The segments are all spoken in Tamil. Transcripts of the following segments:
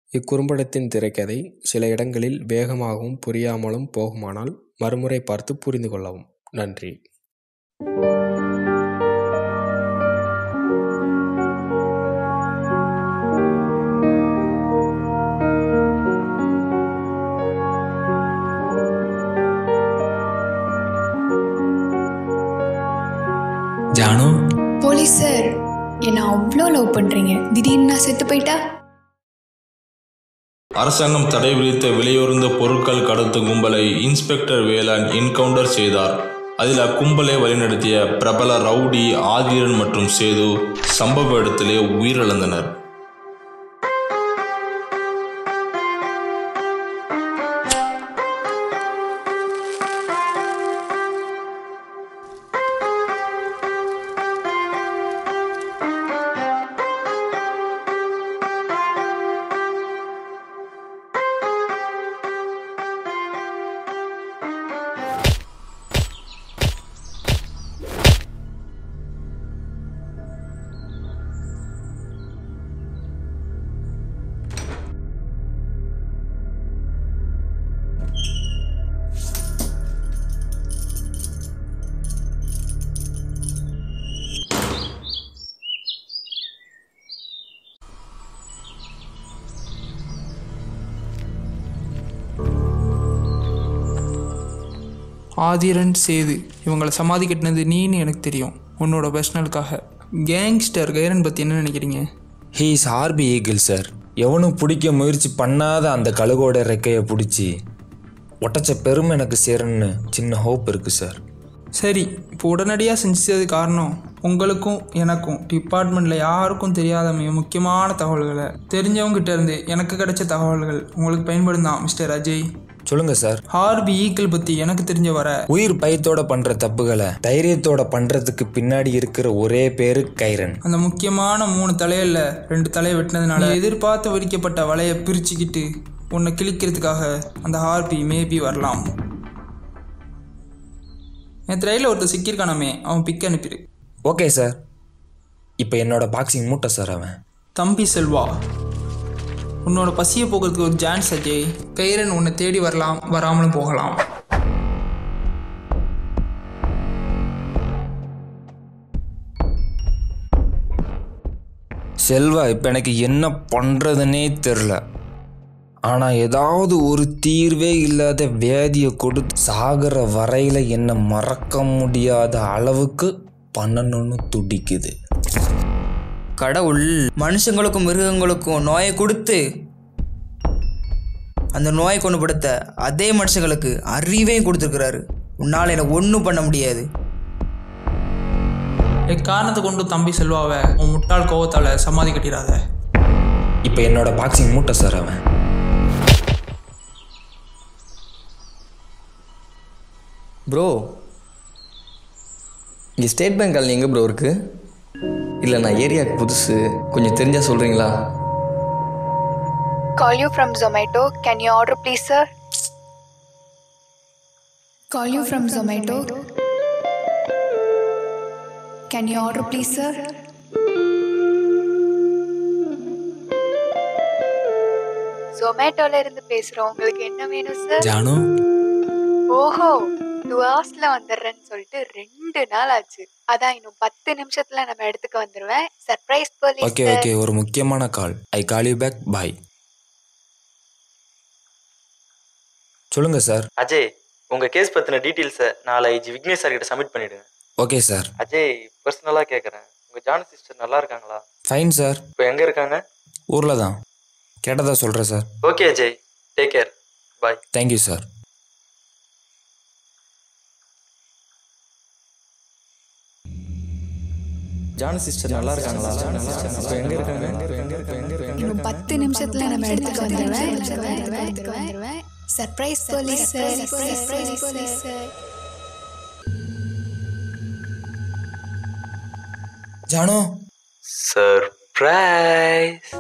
இக்குறும்படத்தின் திரைக்கதை சில இடங்களில் வேகமாகவும் புரியாமலும் போகுமானால் மறுமுறை பார்த்து புரிந்து கொள்ளவும். நன்றி. ஜானு போலீஸ் சார் என்ன அவ்வளோ லவ் பண்றீங்க திடீர்னு நான் செத்து போயிட்டா அரசாங்கம் தடை விதித்த விலையுறந்த பொருட்கள் கடத்தும் கும்பலை இன்ஸ்பெக்டர் வேளாண் என்கவுண்டர் செய்தார் அதில் அக்கும்பலை வழிநடத்திய பிரபல ரவுடி ஆதிரன் மற்றும் சேது சம்பவ இடத்திலே உயிரிழந்தனர் ஆதிரன் சேது இவங்களை சமாதி கட்டினது நீன்னு எனக்கு தெரியும் உன்னோட பர்சனலுக்காக கேங்ஸ்டர் கைரன் பற்றி என்ன நினைக்கிறீங்க he is RP eagle sir எவனும் பிடிக்க முயற்சி பண்ணாத அந்த கழுகோட ரெக்கையை பிடிச்சி ஒட்டச்ச பெருமை எனக்கு சேரும்னு சின்ன ஹோப் இருக்குது சார் சரி இப்போ உடனடியாக செஞ்சது காரணம் உங்களுக்கும் எனக்கும் டிபார்ட்மெண்ட்டில் யாருக்கும் தெரியாத மிக முக்கியமான தகவல்களை தெரிஞ்சவங்ககிட்ட இருந்து எனக்கு கிடைச்ச தகவல்கள் உங்களுக்கு பயன்படும் தான் மிஸ்டர் அஜய் சொல்லுங்க சார் ஹார்பி ஈக்கிள் பற்றி எனக்கு தெரிஞ்ச வர உயிர் பயத்தோட பண்ற தப்புகளை தைரியத்தோட பண்றதுக்கு பின்னாடி இருக்கிற ஒரே பேரு கைரன் அந்த முக்கியமான மூணு தலையில ரெண்டு தலையை வெட்டினதுனால நீ எதிர்பார்த்து விரிக்கப்பட்ட வலையை பிரிச்சுக்கிட்டு உன்னை கிழிக்கிறதுக்காக அந்த ஹார்பி மேபி வரலாம் என் ரயிலில் ஒருத்தர் சிக்கியிருக்கானாமே அவன் பிக் அனுப்பிடு ஓகே சார் இப்போ என்னோட பாக்ஸிங் மூட்டை சார் அவன் தம்பி செல்வா உன்னோட பசியை போக்குறதுக்கு ஒரு சான்ஸ் அஜய் கைரன் உன்னை தேடி வரலாம் வராமலும் போகலாம் செல்வா இப்போ எனக்கு என்ன பண்ணுறதுனே தெரில ஆனால் ஏதாவது ஒரு தீர்வே இல்லாத வியாதியை கொடுத்து சாகிற வரையில் என்னை மறக்க முடியாத அளவுக்கு பண்ணணும்னு துடிக்குது கடவுள் மனுஷங்களுக்கும் மிருகங்களுக்கும் நோயை கொடுத்து அந்த நோயை குணப்படுத்த அதே மனுஷங்களுக்கு அறிவையும் கொடுத்துருக்கிறாரு உன்னால் என்னை ஒன்றும் பண்ண முடியாது எக்காரணத்தை கொண்டு தம்பி செல்வாவை உன் முட்டாள் கோவத்தால் சமாதி கட்டிடாத இப்போ என்னோட பாக்ஸிங் மூட்டை சார் அவன் ப்ரோ இங்கே ஸ்டேட் பேங்க் காலனி எங்கே ப்ரோ இருக்கு இல்லை நான் ஏரியாவுக்கு புதுசு கொஞ்சம் தெரிஞ்சால் சொல்கிறீங்களா Call you from Zomato. Can you order, please, sir? Call you from Zomato. Can you order, please, sir? ஜொமேட்டோல இருந்து பேசுறோம் உங்களுக்கு என்ன வேணும் சார் ஜானு ஓஹோ டூ ஹவர்ஸ்ல வந்துடுறேன்னு சொல்லிட்டு ரெண்டு நாள் ஆச்சு அதான் இன்னும் பத்து நிமிஷத்துல நம்ம இடத்துக்கு வந்துருவேன் சர்ப்ரைஸ் போலீஸ் ஓகே ஓகே ஒரு முக்கியமான கால் ஐ கால் யூ பேக் பாய் சொல்லுங்க சார் அஜய் உங்க கேஸ் பத்தின டீட்டெயில்ஸை நாளை ஜி விக்னேஷ் சார் கிட்ட சப்மிட் பண்ணிடுங்க ஓகே சார் அஜய் பர்சனலா கேட்குறேன் உங்க ஜானு சிஸ்டர் நல்லா இருக்காங்களா ஃபைன் சார் இப்போ எங்க இருக்காங்க ஊரில் தான் கேட்டதா சொல்கிறேன் sir okay Ajay take care bye thank you sir Janu sister நல்லா இருக்காங்களா இப்போ எங்கே இருக்காங்க இன்னும் பத்து நிமிஷத்துல நம்ம இடத்துக்கு வந்துருவேன் surprise police surprise police Janu surprise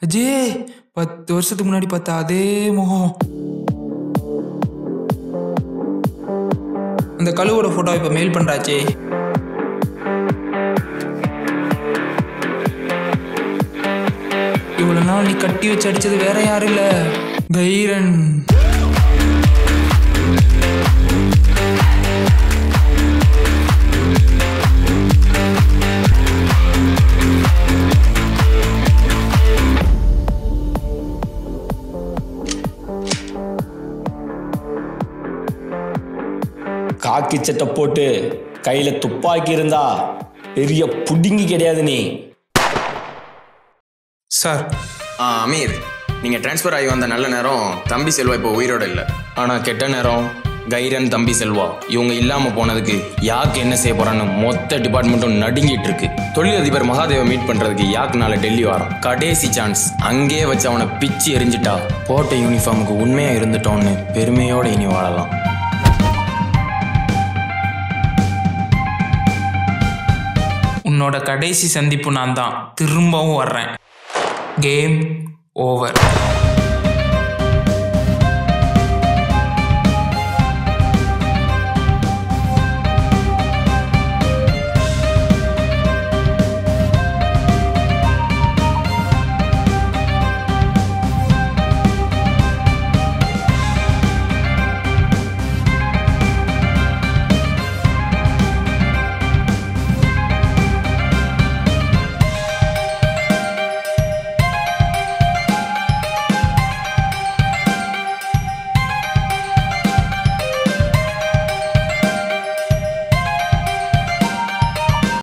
Ajay பத்து வருஷத்துக்கு முன்னாடி பார்த்த அதே முகம் அந்த கழுவோட ஃபோட்டோ இப்போ மெயில் பண்ணுறாச்சே இவ்வளோ நாள் நீ கட்டி வச்சு அடிச்சது வேற யாரும் இல்லை கைரன் காக்கி சட்டை போட்டு கையில துப்பாக்கி இருந்தா பெரிய புடிங்கி கிடையாது நீ சார் ஆ அமீர் நீங்கள் ட்ரான்ஸ்ஃபர் ஆகி வந்த நல்ல நேரம் தம்பி செல்வா இப்போ உயிரோட இல்லை ஆனால் கெட்ட நேரம் கைரன் தம்பி செல்வா இவங்க இல்லாமல் போனதுக்கு யாக்கு என்ன செய்ய போறான்னு மொத்த டிபார்ட்மெண்ட்டும் நடுங்கிட்டு இருக்கு தொழிலதிபர் மகாதேவ மீட் பண்ணுறதுக்கு யாக்குனால டெல்லி வரோம் கடைசி சான்ஸ் அங்கேயே வச்சு அவனை பிச்சு எரிஞ்சிட்டா போட்ட யூனிஃபார்முக்கு உண்மையாக இருந்துட்டோன்னு பெருமையோடு இனி வாழலாம் உன்னோட கடைசி சந்திப்பு நான் தான் திரும்பவும் வர்றேன் கேம் ஓவர்